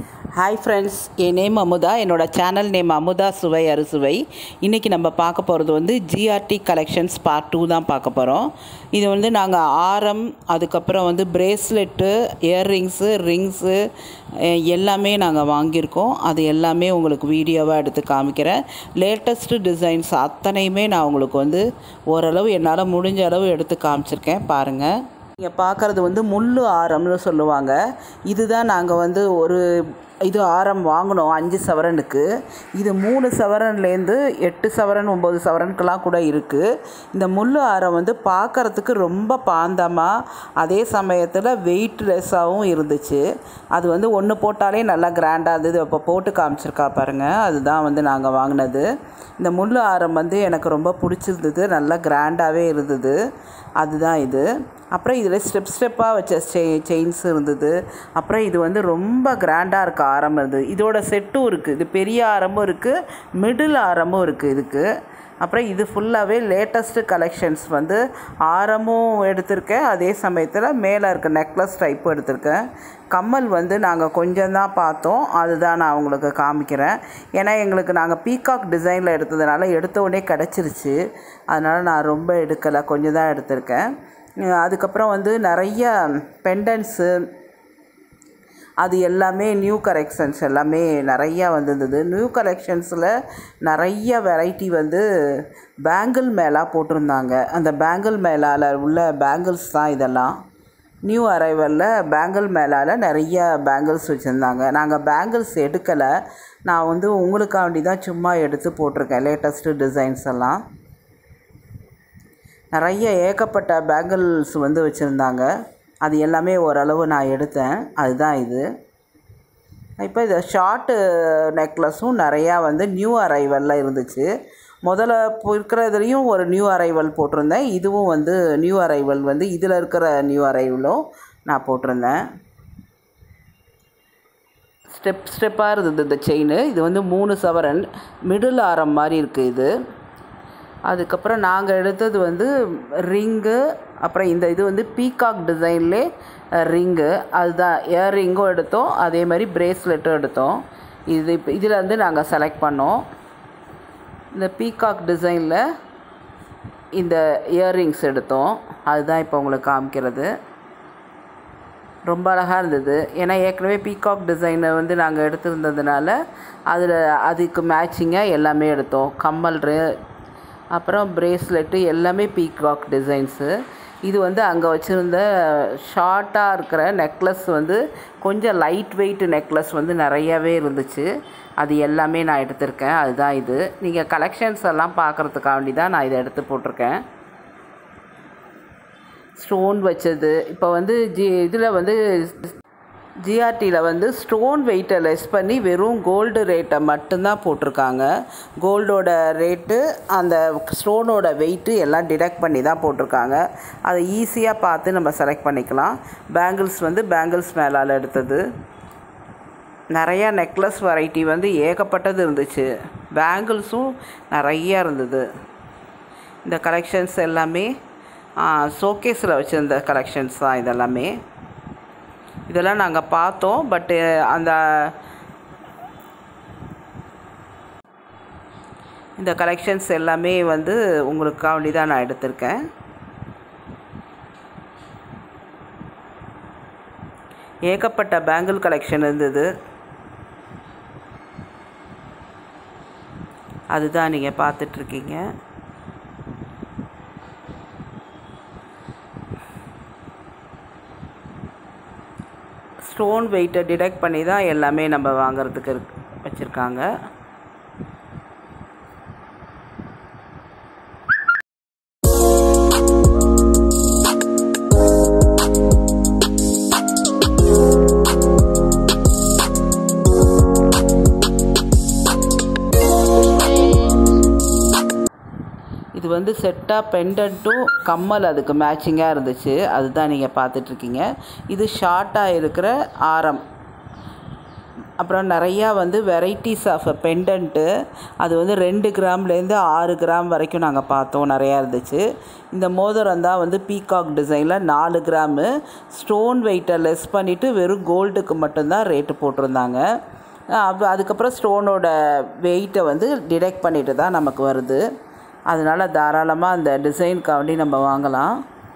hi friends என் name Amudha என்னோட channel name Amudha சுவை அறுசுவை இன்றைக்கி நம்ம பார்க்க போகிறது வந்து ஜிஆர்டி கலெக்ஷன்ஸ் பார்ட் டூ தான் பார்க்க போகிறோம் இது வந்து நாங்கள் ஆரம் அதுக்கப்புறம் வந்து பிரேஸ்லெட்டு இயர்ரிங்ஸு ரிங்ஸு எல்லாமே நாங்கள் வாங்கியிருக்கோம் அது எல்லாமே உங்களுக்கு வீடியோவாக எடுத்து காமிக்கிறேன் லேட்டஸ்ட்டு டிசைன்ஸ் அத்தனையுமே நான் உங்களுக்கு வந்து ஓரளவு என்னால் முடிஞ்ச அளவு எடுத்து காமிச்சிருக்கேன் பாருங்கள் நீங்கள் பார்க்குறது வந்து முள்ளு ஆரம்னு சொல்லுவாங்க இதுதான் நாங்கள் வந்து ஒரு இது ஆரம் வாங்கினோம் அஞ்சு சவரனுக்கு இது மூணு சவரன்லேருந்து எட்டு சவரன் ஒம்பது சவரனுக்கெலாம் கூட இருக்குது இந்த முள்ளு ஆரம் வந்து பார்க்குறதுக்கு ரொம்ப பாந்தமாக அதே சமயத்தில் வெயிட்லெஸ்ஸாகவும் இருந்துச்சு அது வந்து ஒன்று போட்டாலே நல்லா கிராண்டாக இருந்தது இப்போ போட்டு காமிச்சிருக்கா பாருங்கள் அதுதான் வந்து நாங்கள் வாங்கினது இந்த முள்ளு ஆரம் வந்து எனக்கு ரொம்ப பிடிச்சிருந்தது நல்லா கிராண்டாகவே இருந்தது அதுதான் இது அப்புறம் இதில் ஸ்டெப் ஸ்டெப்பாக வச்ச செய் செயின்ஸ் இருந்தது அப்புறம் இது வந்து ரொம்ப கிராண்டாக இருக்க ஆரம் இருந்தது இதோட செட்டும் இருக்குது இது பெரிய ஆரமும் இருக்குது மிடில் ஆரமும் இருக்குது இதுக்கு அப்புறம் இது ஃபுல்லாகவே லேட்டஸ்ட்டு கலெக்ஷன்ஸ் வந்து ஆரமும் எடுத்திருக்கேன் அதே சமயத்தில் மேலே இருக்க நெக்லஸ் டைப்பும் எடுத்திருக்கேன் கம்மல் வந்து நாங்கள் கொஞ்சம் தான் பார்த்தோம் அதுதான் நான் உங்களுக்கு காமிக்கிறேன் ஏன்னா எங்களுக்கு நாங்கள் பீகாக் டிசைனில் எடுத்ததுனால எடுத்த உடனே கிடச்சிருச்சு அதனால் நான் ரொம்ப எடுக்கலை கொஞ்சம் தான் எடுத்திருக்கேன் அதுக்கப்புறம் வந்து நிறைய பெண்டன்ஸு அது எல்லாமே நியூ கலெக்ஷன்ஸ் எல்லாமே நிறையா வந்திருந்தது நியூ கலெக்ஷன்ஸில் நிறைய வெரைட்டி வந்து பேங்கிள் மேலா போட்டிருந்தாங்க அந்த பேங்கிள் மேலால் உள்ள பேங்கிள்ஸ் தான் இதெல்லாம் நியூ அரைவலில் பேங்கிள் மேலால் நிறைய பேங்கிள்ஸ் வச்சுருந்தாங்க நாங்கள் பேங்கிள்ஸ் எடுக்கலை நான் வந்து உங்களுக்காண்டி தான் சும்மா எடுத்து போட்டிருக்கேன் லேட்டஸ்ட்டு டிசைன்ஸ் எல்லாம் நிறைய ஏகப்பட்ட பேங்கிள்ஸ் வந்து வச்சுருந்தாங்க அது எல்லாமே ஓரளவு நான் எடுத்தேன் அதுதான் இது இப்போ இந்த ஷார்ட்டு நெக்லஸும் நிறையா வந்து நியூ அரைவலில் இருந்துச்சு முதல்ல இருக்கிறதுலையும் ஒரு நியூ அரைவல் போட்டிருந்தேன் இதுவும் வந்து நியூ அரைவல் வந்து இதில் இருக்கிற நியூ அரைவலும் நான் போட்டிருந்தேன் ஸ்டெப் ஸ்டெப்பாக இருந்தது இந்த செயின் இது வந்து மூணு சவரன் மிடில் ஆரம் மாதிரி இருக்குது இது அதுக்கப்புறம் நாங்கள் எடுத்தது வந்து ரிங்கு அப்புறம் இந்த இது வந்து பீகாக் டிசைன்லே ரிங்கு அதுதான் இயர் ரிங்கும் எடுத்தோம் அதே மாதிரி பிரேஸ்லெட்டும் எடுத்தோம் இது இப்போ இதில் வந்து நாங்கள் செலக்ட் பண்ணோம் இந்த பீகாக் டிசைனில் இந்த இயர்ரிங்ஸ் எடுத்தோம் அதுதான் இப்போ உங்களுக்கு காமிக்கிறது ரொம்ப அழகாக இருந்தது ஏன்னா ஏற்கனவே பீகாக் டிசைனை வந்து நாங்கள் எடுத்திருந்ததுனால அதில் அதுக்கு மேட்சிங்காக எல்லாமே எடுத்தோம் கம்மல் அப்புறம் பிரேஸ்லெட்டு எல்லாமே பீகாக் டிசைன்ஸு இது வந்து அங்கே வச்சுருந்த ஷார்ட்டாக இருக்கிற நெக்லஸ் வந்து கொஞ்சம் லைட் வெயிட் நெக்லஸ் வந்து நிறையாவே இருந்துச்சு அது எல்லாமே நான் எடுத்திருக்கேன் அதுதான் இது நீங்கள் கலெக்ஷன்ஸ் எல்லாம் பார்க்குறதுக்காண்டி தான் நான் இதை எடுத்து போட்டிருக்கேன் ஸ்டோன் வச்சது இப்போ வந்து ஜி இதில் வந்து ஜிஆர்டியில் வந்து ஸ்டோன் வெயிட்டை லெஸ் பண்ணி வெறும் கோல்டு ரேட்டை மட்டும்தான் போட்டிருக்காங்க கோல்டோட ரேட்டு அந்த ஸ்டோனோட வெயிட்டு எல்லாம் டிடெக்ட் பண்ணி தான் போட்டிருக்காங்க அதை ஈஸியாக பார்த்து நம்ம செலக்ட் பண்ணிக்கலாம் பேங்கிள்ஸ் வந்து பேங்கிள்ஸ் மேலால் எடுத்தது நிறையா நெக்லஸ் வெரைட்டி வந்து ஏகப்பட்டது இருந்துச்சு பேங்கிள்ஸும் நிறையா இருந்தது இந்த கலெக்ஷன்ஸ் எல்லாமே ஷோகேஸில் வச்சுருந்த கலெக்ஷன்ஸ் தான் இதெல்லாமே இதெல்லாம் நாங்கள் பார்த்தோம் பட்டு அந்த இந்த கலெக்ஷன்ஸ் எல்லாமே வந்து உங்களுக்காண்டி தான் நான் எடுத்திருக்கேன் ஏகப்பட்ட பேங்கிள் கலெக்ஷன் இருந்தது அதுதான் நீங்கள் பார்த்துட்ருக்கீங்க ஸ்டோன் வெயிட்டை டிடெக்ட் பண்ணி தான் எல்லாமே நம்ம வாங்கிறதுக்கு வச்சுருக்காங்க இது வந்து செட்டாக பெண்டன்ட்டும் கம்மல் அதுக்கு மேட்சிங்காக இருந்துச்சு அதுதான் நீங்கள் பார்த்துட்ருக்கீங்க இது ஷார்ட்டாக இருக்கிற ஆரம் அப்புறம் நிறையா வந்து வெரைட்டிஸ் ஆஃப் பெண்டன்ட்டு அது வந்து ரெண்டு கிராம்லேருந்து ஆறு கிராம் வரைக்கும் நாங்கள் பார்த்தோம் நிறையா இருந்துச்சு இந்த மோதிரம் தான் வந்து பீகாக் டிசைனில் நாலு கிராமு ஸ்டோன் வெயிட்டை லெஸ் பண்ணிவிட்டு வெறும் கோல்டுக்கு மட்டும்தான் ரேட்டு போட்டிருந்தாங்க அப்போ அதுக்கப்புறம் ஸ்டோனோட வெயிட்டை வந்து டிடெக்ட் பண்ணிட்டு தான் நமக்கு வருது அதனால் தாராளமாக அந்த டிசைனுக்காண்டி நம்ம வாங்கலாம்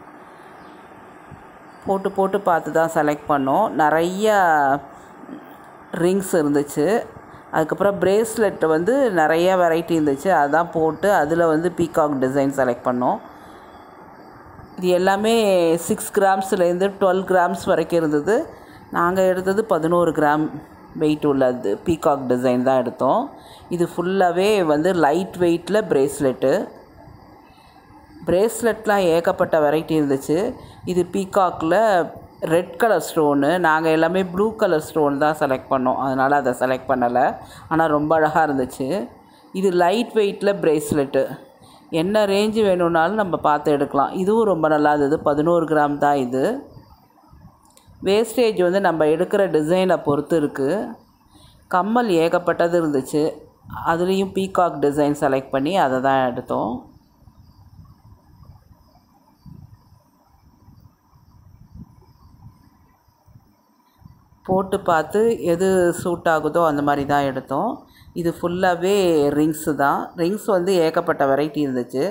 போட்டு போட்டு பார்த்து தான் செலக்ட் பண்ணோம் நிறையா ரிங்ஸ் இருந்துச்சு அதுக்கப்புறம் பிரேஸ்லெட் வந்து நிறைய வெரைட்டி இருந்துச்சு அதான் போட்டு அதில் வந்து பீகாக் டிசைன் செலக்ட் பண்ணோம் இது எல்லாமே சிக்ஸ் கிராம்ஸ்லேருந்து டுவெல் கிராம்ஸ் வரைக்கும் இருந்தது நாங்கள் எடுத்தது பதினோரு கிராம் வெயிட் உள்ளது பீகாக் டிசைன் தான் எடுத்தோம் இது ஃபுல்லாகவே வந்து லைட் வெயிட்டில் பிரேஸ்லெட்டு பிரேஸ்லெட்லாம் ஏகப்பட்ட வெரைட்டி இருந்துச்சு இது பீகாக்கில் ரெட் கலர் ஸ்டோனு நாங்கள் எல்லாமே ப்ளூ கலர் ஸ்டோன் தான் செலக்ட் பண்ணோம் அதனால் அதை செலக்ட் பண்ணலை ஆனால் ரொம்ப அழகாக இருந்துச்சு இது லைட் வெயிட்டில் பிரேஸ்லெட்டு என்ன ரேஞ்சு வேணும்னாலும் நம்ம பார்த்து எடுக்கலாம் இதுவும் ரொம்ப நல்லா இருந்தது பதினோரு கிராம் தான் இது வேஸ்டேஜ் வந்து நம்ம எடுக்கிற டிசைனை பொறுத்து இருக்குது கம்மல் ஏகப்பட்டது இருந்துச்சு அதுலேயும் பீகாக் டிசைன் செலக்ட் பண்ணி அதை தான் எடுத்தோம் போட்டு பார்த்து எது சூட் ஆகுதோ அந்த மாதிரி தான் எடுத்தோம் இது ஃபுல்லாகவே ரிங்ஸு தான் ரிங்ஸ் வந்து ஏகப்பட்ட வெரைட்டி இருந்துச்சு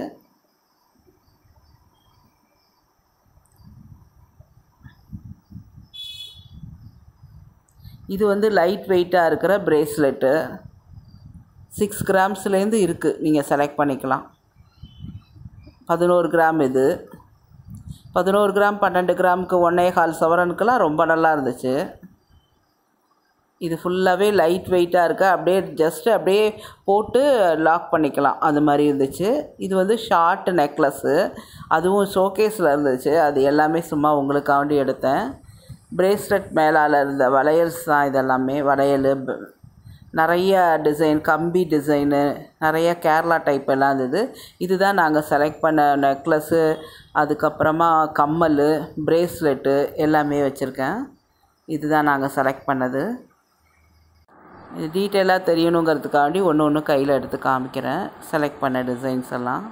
இது வந்து லைட் வெயிட்டாக இருக்கிற பிரேஸ்லெட்டு சிக்ஸ் கிராம்ஸ்லேருந்து இருக்குது நீங்கள் செலக்ட் பண்ணிக்கலாம் பதினோரு கிராம் இது பதினோரு கிராம் பன்னெண்டு கிராமுக்கு ஒன்றே கால் சவரனுக்கெல்லாம் ரொம்ப நல்லா இருந்துச்சு இது ஃபுல்லாகவே லைட் வெயிட்டாக இருக்குது அப்படியே ஜஸ்ட் அப்படியே போட்டு லாக் பண்ணிக்கலாம் அது மாதிரி இருந்துச்சு இது வந்து ஷார்ட் நெக்லஸ்ஸு அதுவும் ஷோகேஸில் இருந்துச்சு அது எல்லாமே சும்மா உங்களுக்காண்டி எடுத்தேன் பிரேஸ்லெட் மேலால் இருந்த வளையல்ஸ் தான் இதெல்லாமே வளையல் ப- நிறைய டிசைன் கம்பி டிசைனு நிறைய கேரளா டைப் எல்லாம் இருந்தது இதுதான் நாங்கள் செலக்ட் பண்ண நெக்லஸ்ஸு அதுக்கப்புறமா கம்மல் பிரேஸ்லெட்டு எல்லாமே வச்சுருக்கேன் இதுதான் நாங்கள் செலக்ட் பண்ணது இது டீட்டெயிலாக தெரியணுங்கிறதுக்காண்டி ஒன்று ஒன்று கையில் எடுத்து காமிக்கிறேன் செலக்ட் பண்ண டிசைன்ஸ் எல்லாம்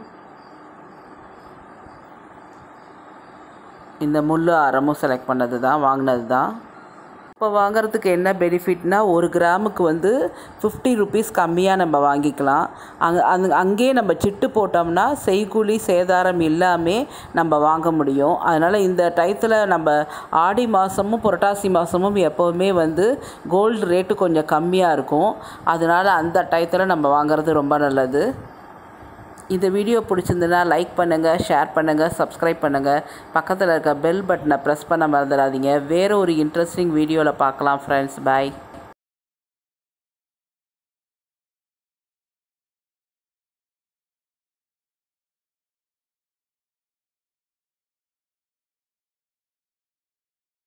இந்த முள்ளு ஆரமும் செலக்ட் பண்ணது தான் வாங்கினது தான் இப்போ வாங்குறதுக்கு என்ன பெனிஃபிட்னா ஒரு கிராமுக்கு வந்து ஃபிஃப்டி ருபீஸ் கம்மியாக நம்ம வாங்கிக்கலாம் அங்கே அங் அங்கேயே நம்ம சிட்டு போட்டோம்னா செய்கூலி சேதாரம் இல்லாமல் நம்ம வாங்க முடியும் அதனால் இந்த டயத்தில் நம்ம ஆடி மாதமும் புரட்டாசி மாதமும் எப்போவுமே வந்து கோல்டு ரேட்டு கொஞ்சம் கம்மியாக இருக்கும் அதனால் அந்த டயத்தில் நம்ம வாங்குறது ரொம்ப நல்லது இந்த வீடியோ பிடிச்சிருந்துன்னா லைக் பண்ணுங்கள் ஷேர் பண்ணுங்கள் சப்ஸ்கிரைப் பண்ணுங்கள் பக்கத்தில் இருக்க பெல் பட்டனை ப்ரெஸ் பண்ண மறந்துடாதீங்க வேறு ஒரு இன்ட்ரெஸ்டிங் வீடியோவில் பார்க்கலாம் ஃப்ரெண்ட்ஸ் பாய்